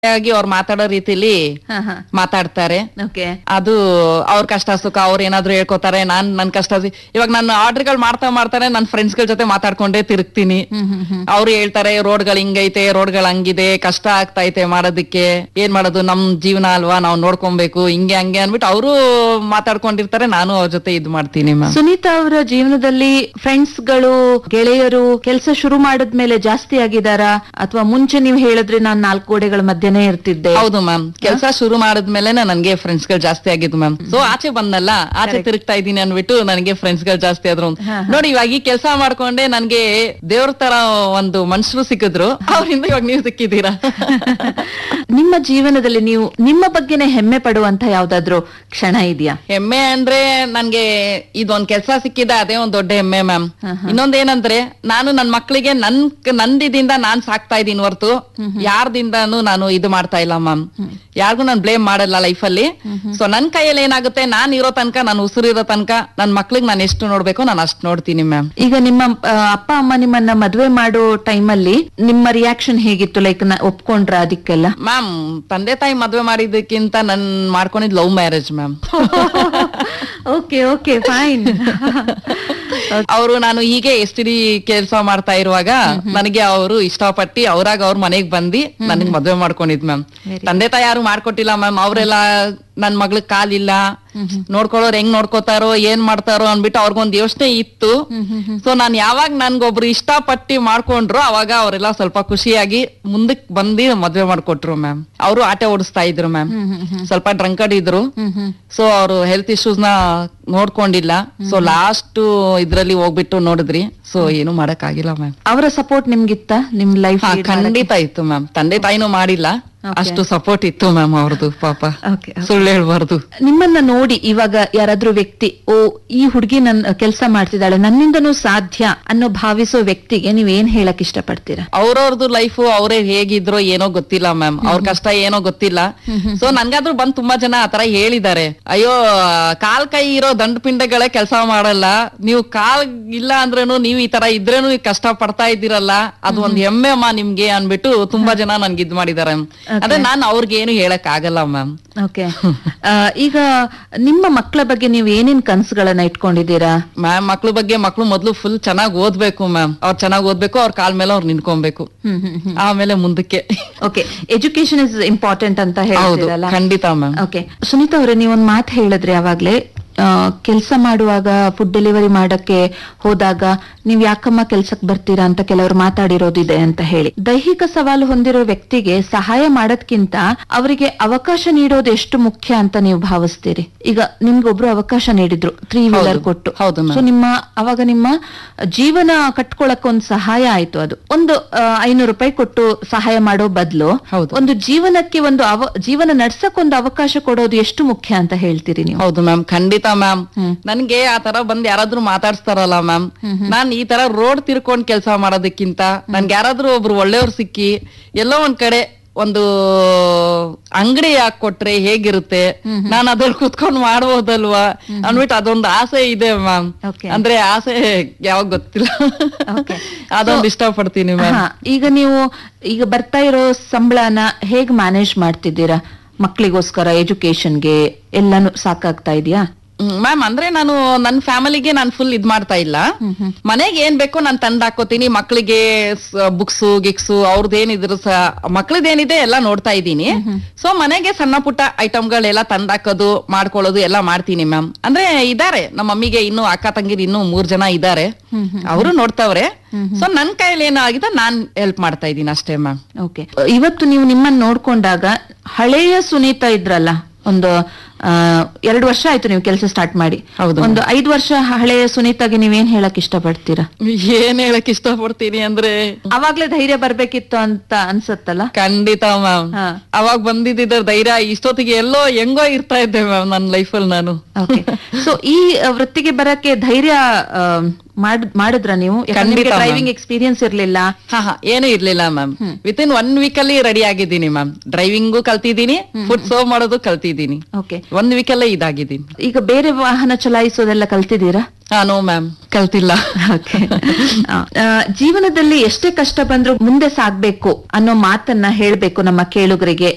ಆಗಿ ಅವ್ರು ಮಾತಾಡೋ ರೀತಿಲಿ ಹಾ ಹಾ ಮಾತಾಡ್ತಾರೆ ಓಕೆ ಅದು ಅವ್ರ ಕಷ್ಟ ಸುಖ ಅವ್ರ ಏನಾದ್ರು ಹೇಳ್ಕೊತಾರೆ ನಾನ್ ನನ್ ಕಷ್ಟ ಸಿ- ಇವಾಗ ನಾನು ಆರ್ಡರ್ಗಳು ಮಾಡ್ತಾ ಮಾಡ್ತಾರೆ ನನ್ ಫ್ರೆಂಡ್ಸ್ ಗಳ ಜೊತೆ ಮಾತಾಡ್ಕೊಂಡೇ ತಿರುಗ್ತೀನಿ ಹ್ಮ್ ಹ್ಮ್ ಹ್ಮ್ ಅವ್ರು ಹೇಳ್ತಾರೆ ರೋಡ್ಗಳು ಹಿಂಗೈತೆ ರೋಡ್ಗಳು ಹಂಗಿದೆ ಕಷ್ಟ ಆಗ್ತೈತೆ ಮಾಡೋದಕ್ಕೆ ಏನ್ ಮಾಡೋದು ನಮ್ ಜೀವನ ಅಲ್ವಾ ನಾವ್ ನೋಡ್ಕೊಬೇಕು ಹಿಂಗೆ ಹಂಗೆ ಅನ್ಬಿಟ್ಟು ಅವರು ಮಾತಾಡ್ಕೊಂಡಿರ್ತಾರೆ ನಾನು ಅವ್ರ ಜೊತೆ ಇದ್ ಮಾಡ್ತೀನಿ ಮ್ಯಾಮ್ ಸುನೀತಾ ಅವರ ಜೀವನದಲ್ಲಿ ಫ್ರೆಂಡ್ಸ್ ಗಳು ಗೆಳೆಯರು ಕೆಲಸ ಶುರು ಮಾಡಿದ್ಮೇಲೆ ಜಾಸ್ತಿ ಆಗಿದಾರಾ ಅಥವಾ ಮುಂಚೆ ನೀವು ಹೇಳಿದ್ರೆ ನಾನ್ ನಾಲ್ಕು ಗೋಡೆಗಳ ಮಧ್ಯೆನೇ ಇರ್ತಿದ್ದೆ ಹೌದು ಮ್ಯಾಮ್ ಕೆಲಸ ಶುರು ಮಾಡಿದ್ಮೇಲೆ ನನ್ಗೆ ಫ್ರೆಂಡ್ಸ್ ಗಳು ಜಾಸ್ತಿ ಆಗಿದ್ದು ಮ್ಯಾಮ್ ಸೊ ಆಚೆ ಬಂದಲ್ಲ ಆಚೆ ತಿರುಗ್ತಾ ಇದ್ದೀನಿ ಅನ್ಬಿಟ್ಟು ನನಗೆ ಫ್ರೆಂಡ್ಸ್ ಗಳು ಜಾಸ್ತಿ ಆದ್ರು ನೋಡಿ ಇವಾಗ ಈ ಕೆಲಸ ಮಾಡ್ಕೊಂಡೆ ನನ್ಗೆ ದೇವ್ರ ತರ ಒಂದು ಮನುಷ್ಯರು ಸಿಕ್ಕಿದ್ರು ಅವರಿಂದ ಇವಾಗ ನೀವು ಸಿಕ್ಕಿದ್ದೀರಾ ನಿಮ್ಮ ಜೀವನದಲ್ಲಿ ನೀವು ನಿಮ್ಮ ಬಗ್ಗೆನೇ ಹೆಮ್ಮೆ ಪಡುವಂತ ಯಾವ್ದಾದ್ರು ಕ್ಷಣ ಇದೆಯಾ ಹೆಮ್ಮೆ ಅಂದ್ರೆ ನನ್ಗೆ ಇದೊಂದ್ ಕೆಲ್ಸ ಸಿಕ್ಕಿದೆ ಅದೇ ಒಂದ್ ದೊಡ್ಡ ಹೆಮ್ಮೆ ಮ್ಯಾಮ್ ಇನ್ನೊಂದೇನಂದ್ರೆ ನಾನು ನನ್ ಮಕ್ಳಿಗೆ ನನ್ ನಂದಿದಿಂದ ನಾನ್ ಸಾಕ್ತಾ ಇದೀನಿ ಹೊರ್ತು ಯಾರ್ದಿಂದಾನು ನಾನು ಇದು ಮಾಡ್ತಾ ಇಲ್ಲ ಮ್ಯಾಮ್ ಯಾರಿಗೂ ನಾನು ಬ್ಲೇಮ್ ಮಾಡಲ್ಲ ಲೈಫ್ ಅಲ್ಲಿ ಸೊ ನನ್ ಕೈಯಲ್ಲಿ ಏನಾಗುತ್ತೆ ನಾನ್ ಇರೋ ತನಕ ನಾನು ಉಸಿರಿರೋ ತನಕ ನನ್ ಮಕ್ಳಿಗೆ ನಾನು ಎಷ್ಟು ನೋಡ್ಬೇಕು ನಾನು ಅಷ್ಟು ನೋಡ್ತೀನಿ ಮ್ಯಾಮ್ ಈಗ ನಿಮ್ಮ ಆ, ಅಪ್ಪ ಅಮ್ಮ ನಿಮ್ಮನ್ನ ಮದ್ವೆ ಮಾಡೋ ಟೈಮಲ್ಲಿ ನಿಮ್ಮ ರಿಯಾಕ್ಷನ್ ಹೇಗಿತ್ತು ಲೈಕ್ ಒಪ್ಕೊಂಡ್ರ ಅದಕ್ಕೆಲ್ಲ ಮ್ಯಾಮ್ ತಂದೆ ತಾಯಿ ಮದ್ವೆ ಮಾಡಿದ್ದಕ್ಕಿಂತ ನನ್ ಮಾಡ್ಕೊಂಡಿದ್ love marriage ma'am okay okay fine ಅವರು ನಾನು ಹೀಗೆ ಎಸ್ ಟಿ ಡಿ ಕೆಲಸ ಮಾಡ್ತಾ ಇರುವಾಗ ನನಗೆ ಅವರು ಇಷ್ಟಪಟ್ಟಿ ಅವ್ರಾಗ ಅವ್ರ ಮನೆಗ್ ಬಂದಿ ನನಗ್ ಮದ್ವೆ ಮಾಡ್ಕೊಂಡಿದ್ ಮ್ಯಾಮ್ ತಂದೆ ತಾಯಿ ಯಾರು ಮಾಡ್ಕೊಟ್ಟಿಲ್ಲ ಮ್ಯಾಮ್ ಅವರೆಲ್ಲ ನನ್ ಮಗ್ಳಿಗ್ ಕಾಲಿಲ್ಲ ನೋಡ್ಕೊಳ್ಳೋರು ಹೆಂಗ್ ನೋಡ್ಕೋತಾರೋ ಏನ್ ಮಾಡ್ತಾರೋ ಅನ್ಬಿಟ್ಟು ಅವ್ರಿಗೊಂದ್ ಯೋಚನೆ ಇತ್ತು ಸೊ ನಾನ್ ಯಾವಾಗ ನನ್ಗೊಬ್ರು ಇಷ್ಟಪಟ್ಟಿ ಮಾಡ್ಕೊಂಡ್ರು ಅವಾಗ ಅವರೆಲ್ಲ ಸ್ವಲ್ಪ ಖುಷಿಯಾಗಿ ಮುಂದಕ್ ಬಂದಿ ಮದ್ವೆ ಮಾಡ್ಕೊಟ್ರು ಮ್ಯಾಮ್ ಅವರು ಆಟೆ ಓಡಿಸ್ತಾ ಇದ್ರು ಮ್ಯಾಮ್ ಸ್ವಲ್ಪ ಡ್ರಂಕಡ್ ಇದ್ರು ಸೊ ಅವರು ಹೆಲ್ತ್ ಇಶ್ಯೂಸ್ ನ ನೋಡ್ಕೊಂಡಿಲ್ಲ ಸೊ ಲಾಸ್ಟ್ ಇದ್ರಲ್ಲಿ ಹೋಗ್ಬಿಟ್ಟು ನೋಡಿದ್ರಿ ಸೊ ಏನು ಮಾಡಕ್ ಆಗಿಲ್ಲ ಮ್ಯಾಮ್ ಅವರ ಸಪೋರ್ಟ್ ನಿಮ್ಗಿತ್ತ ನಿಮ್ ಲೈಫ್ ಖಂಡಿತ ಇತ್ತು ಮ್ಯಾಮ್ ತಂದೆ ತಾಯಿನೂ ಮಾಡಿಲ್ಲ ಅಷ್ಟು ಸಪೋರ್ಟ್ ಇತ್ತು ಮ್ಯಾಮ್ ಅವ್ರದ್ದು ಪಾಪ ಓಕೆ ಸುಳ್ಳು ಹೇಳ್ಬಾರ್ದು ನಿಮ್ಮನ್ನ ನೋಡಿ ಇವಾಗ ಯಾರಾದ್ರೂ ವ್ಯಕ್ತಿ ಓ ಈ ಹುಡುಗಿ ನನ್ ಕೆಲಸ ಮಾಡ್ತಿದ್ದಾಳೆ ನನ್ನಿಂದನೂ ಸಾಧ್ಯ ಅನ್ನೋ ಭಾವಿಸೋ ವ್ಯಕ್ತಿಗೆ ನೀವ್ ಏನ್ ಹೇಳಕ್ ಇಷ್ಟಪಡ್ತೀರಾ ಅವ್ರವ್ರದ್ದು ಲೈಫ್ ಅವರೇ ಹೇಗಿದ್ರೋ ಏನೋ ಗೊತ್ತಿಲ್ಲ ಮ್ಯಾಮ್ ಅವ್ರ ಕಷ್ಟ ಏನೋ ಗೊತ್ತಿಲ್ಲ ಸೊ ನನ್ಗಾದ್ರೂ ಬಂದ್ ತುಂಬಾ ಜನ ಆತರ ಹೇಳಿದ್ದಾರೆ ಅಯ್ಯೋ ಕಾಲ್ ಕೈ ಇರೋ ದಂಡ ಪಿಂಡಗಳೇ ಕೆಲಸ ಮಾಡಲ್ಲ ನೀವು ಕಾಲ್ ಇಲ್ಲ ಅಂದ್ರೇನು ನೀವು ಈ ತರ ಇದ್ರೇನು ನೀವು ಕಷ್ಟ ಪಡ್ತಾ ಇದ್ದೀರಲ್ಲ ಅದು ಒಂದ್ ಹೆಮ್ಮೆ ಅಮ್ಮ ನಿಮ್ಗೆ ಅನ್ಬಿಟ್ಟು ತುಂಬಾ ಜನ ನನ್ಗೆ ಇದ್ ಮಾಡಿದ್ದಾರೆ ಅದೇ ನಾನ್ ಅವ್ರಿಗೆ ಏನು ಹೇಳಕ್ ಆಗಲ್ಲ ಮ್ಯಾಮ್ ಓಕೆ ಈಗ ನಿಮ್ಮ ಮಕ್ಕಳ ಬಗ್ಗೆ ನೀವು ಏನೇನ್ ಕನ್ಸುಗಳನ್ನ ಇಟ್ಕೊಂಡಿದ್ದೀರಾ ಮ್ಯಾಮ್ ಮಕ್ಳ ಬಗ್ಗೆ ಮಕ್ಳು ಮೊದ್ಲು ಫುಲ್ ಚೆನ್ನಾಗ್ ಓದ್ಬೇಕು ಮ್ಯಾಮ್ ಅವ್ರು ಚೆನ್ನಾಗ್ ಓದ್ಬೇಕು ಅವ್ರ ಕಾಲ್ ಮೇಲೆ ಅವ್ರು ನಿಂತ್ಕೊಬೇಕು ಹ್ಮ್ ಹ್ಮ್ ಹ್ಮ್ ಆಮೇಲೆ ಮುಂದಕ್ಕೆ ಓಕೆ ಎಜುಕೇಶನ್ ಇಸ್ ಇಂಪಾರ್ಟೆಂಟ್ ಅಂತ ಹೌದು ಹೇಳ್ತೀರಲ್ಲ ಖಂಡಿತ ಮ್ಯಾಮ್ ಓಕೆ ಸುನೀತಾ ಅವರೇ ನೀವೊಂದ್ ಮಾತು ಹೇಳಿದ್ರಿ ಅವಾಗ್ಲೇ ಕೆಲಸ ಮಾಡುವಾಗ ಫುಡ್ ಡೆಲಿವರಿ ಮಾಡಕ್ಕೆ ಹೋದಾಗ ನೀವ್ ಯಾಕಮ್ಮ ಕೆಲ್ಸಕ್ ಬರ್ತೀರಾ ಅಂತ ಕೆಲವರು ಮಾತಾಡಿರೋದಿದೆ ಅಂತ ಹೇಳಿ ದೈಹಿಕ ಸವಾಲು ಹೊಂದಿರೋ ವ್ಯಕ್ತಿಗೆ ಸಹಾಯ ಮಾಡೋದ್ಕಿಂತ ಅವರಿಗೆ ಅವಕಾಶ ನೀಡೋದು ಎಷ್ಟು ಮುಖ್ಯ ಅಂತ ನೀವು ಭಾವಿಸ್ತೀರಿ ಈಗ ನಿಮ್ಗೊಬ್ರು ಅವಕಾಶ ನೀಡಿದ್ರು ತ್ರೀ ವೀಲರ್ ಹೌದು. ಕೊಟ್ಟು ಹೌದು ma'am. ಸೊ ನಿಮ್ಮ ಅವಾಗ ನಿಮ್ಮ ಜೀವನ ಕಟ್ಕೊಳಕ್ ಒಂದ್ ಸಹಾಯ ಆಯ್ತು ಅದು ಒಂದು ಐನೂರು ರೂಪಾಯಿ ಕೊಟ್ಟು ಸಹಾಯ ಮಾಡೋ ಬದಲು ಹೌದು. ಒಂದು ಜೀವನಕ್ಕೆ ಒಂದು ಅವ ಜೀವನ ನಡ್ಸಕ್ ಒಂದು ಅವಕಾಶ ಕೊಡೋದು ಎಷ್ಟು ಮುಖ್ಯ ಅಂತ ಹೇಳ್ತೀರಿ ನೀವು ಹೌದು ಮ್ಯಾಮ್ ಖಂಡಿತ ಮ್ಯಾಮ್ ನನ್ಗೆ ಆ ತರ ಬಂದ್ ಯಾರಾದ್ರೂ ಮಾತಾಡ್ಸ್ತಾರಲ್ಲ ಮ್ಯಾಮ್ ನಾನ್ ಈ ತರ ರೋಡ್ ತಿರ್ಕೊಂಡ್ ಕೆಲಸ ಮಾಡೋದಕ್ಕಿಂತ ನನ್ಗೆ ಯಾರಾದ್ರೂ ಒಬ್ರು ಒಳ್ಳೆಯವ್ರು ಸಿಕ್ಕಿ ಎಲ್ಲೋ ಒಂದ್ ಕಡೆ ಒಂದು ಅಂಗಡಿ ಹಾಕೊಟ್ರೆ ಹೇಗಿರುತ್ತೆ ನಾನ್ ಅದ್ರಲ್ಲಿ ಕುತ್ಕೊಂಡ್ ಮಾಡ್ಬೋದಲ್ವಾ ಅನ್ಬಿಟ್ಟು ಅದೊಂದು ಆಸೆ ಇದೆ ಮ್ಯಾಮ್ Okay. ಅಂದ್ರೆ ಆಸೆ ಯಾವಾಗ ಗೊತ್ತಿಲ್ಲ Okay. ಅದೊಂದು ಇಷ್ಟಪಡ್ತೀನಿ ಮ್ಯಾಮ್ ಹಾ, ಈಗ ನೀವು ಈಗ ಬರ್ತಾ ಇರೋ ಸಂಬಳನ ಹೇಗ್ ಮ್ಯಾನೇಜ್ ಮಾಡ್ತಿದ್ದೀರಾ ಮಕ್ಳಿಗೋಸ್ಕರ ಎಜುಕೇಶನ್ಗೆ ಎಲ್ಲಾನು ಸಾಕಾಗ್ತಾ ಇದೆಯಾ ಮ್ಯಾಮ್ ಅಂದ್ರೆ ನಾನು ನನ್ನ ಫ್ಯಾಮಿಲಿಗೆ ನಾನು ಫುಲ್ ಇದ್ ಮಾಡ್ತಾ ಇಲ್ಲ ಮನೆಗೆ ಏನ್ ಬೇಕೋ ನಾನು ತಂದ್ ಹಾಕೋತೀನಿ ಮಕ್ಳಿಗೆ ಬುಕ್ಸು ಗಿಕ್ಸು ಅವ್ರದ್ದು ಏನಿದ್ರು ಮಕ್ಳದೇನಿದೆ ಎಲ್ಲ ನೋಡ್ತಾ ಇದ್ದೀನಿ ಸೊ ಮನೆಗೆ ಸಣ್ಣ ಪುಟ್ಟ ಐಟಮ್ಗಳೆಲ್ಲ ತಂದ್ ಹಾಕೋದು ಮಾಡ್ಕೊಳ್ಳೋದು ಎಲ್ಲ ಮಾಡ್ತೀನಿ ಮ್ಯಾಮ್ ಅಂದ್ರೆ ಇದಾರೆ ನಮ್ಮ ಮಮ್ಮಿಗೆ ಇನ್ನು ಅಕ್ಕ ತಂಗಿರು ಇನ್ನು ಮೂರ್ ಜನ ಇದಾರೆ ಅವರು ನೋಡ್ತಾವ್ರೆ ಸೊ ನನ್ ಕೈಯಲ್ಲಿ ಏನೋ ಆಗಿದೆ ನಾನ್ ಹೆಲ್ಪ್ ಮಾಡ್ತಾ ಇದ್ದೀನಿ ಅಷ್ಟೇ ಮ್ಯಾಮ್ ಓಕೆ ಇವತ್ತು ನೀವು ನಿಮ್ಮನ್ನ ನೋಡ್ಕೊಂಡಾಗ ಹಳೆಯ ಸುನೀತಾ ಇದ್ರಲ್ಲ ಒಂದು ಆ, ಎರಡು ವರ್ಷ ಆಯ್ತು ನೀವು ಕೆಲಸ ಸ್ಟಾರ್ಟ್ ಮಾಡಿ ಹೌದು. ಒಂದು ಐದು ವರ್ಷ ಹಳೆಯ ಸುನೀತಾಗೆ ನೀವೇನ್ ಹೇಳಕ್ ಇಷ್ಟಪಡ್ತೀರಾ ಏನ್ ಹೇಳಕ್ ಇಷ್ಟಪಡ್ತೀನಿ ಅಂದ್ರೆ ಅವಾಗ್ಲೇ ಧೈರ್ಯ ಬರ್ಬೇಕಿತ್ತು ಅಂತ ಅನ್ಸತ್ತಲ್ಲ ಖಂಡಿತ ಮ್ಯಾಮ್ ಹಾ. ಅವಾಗ ಬಂದಿದ್ದ ಧೈರ್ಯ ಇಷ್ಟೊತ್ತಿಗೆ ಎಲ್ಲೋ ಹೆಂಗೋ ಇರ್ತಾ ಇದ್ದೆ ಮ್ಯಾಮ್ ನನ್ನ ಲೈಫಲ್ಲಿ ನಾನು ಓಕೆ ಸೊ ಈ ಆ, ವೃತ್ತಿಗೆ ಬರಕ್ಕೆ ಧೈರ್ಯ ಆ, ಮಾಡ್ ಮಾಡಿದ್ರ ನೀವು ಖಂಡಿತ ma'am. ಡ್ರೈವಿಂಗ್ ಎಕ್ಸ್ಪೀರಿಯನ್ಸ್ ಇರ್ಲಿಲ್ಲ ಹಾ ಹಾ ಏನು ಇರ್ಲಿಲ್ಲ ma'am with in one week ಅಲ್ಲಿ ರೆಡಿ ಆಗಿದ್ದೀನಿ ಮ್ಯಾಮ್ ಡ್ರೈವಿಂಗು ಕಲ್ತಿದ್ದೀನಿ ಫುಡ್ ಸರ್ವ್ ಮಾಡೋದು ಕಲ್ತಿದ್ದೀನಿ ಓಕೆ ಒಂದ್ ವೀಕ್ ಅಲ್ಲೇ ಇದಾಗಿದ್ದೀನಿ ಈಗ ಬೇರೆ ವಾಹನ ಚಲಾಯಿಸೋದೆಲ್ಲ ಕಲ್ತಿದ್ದೀರಾ ಹಾ ನೋ ಮ್ಯಾಮ್ ಕಲ್ತಿಲ್ಲ ಓಕೆ ಜೀವನದಲ್ಲಿ ಎಷ್ಟೇ ಕಷ್ಟ ಬಂದ್ರೂ ಮುಂದೆ ಸಾಗ್ಬೇಕು ಅನ್ನೋ ಮಾತನ್ನ ಹೇಳ್ಬೇಕು ನಮ್ಮ ಕೇಳುಗರಿಗೆ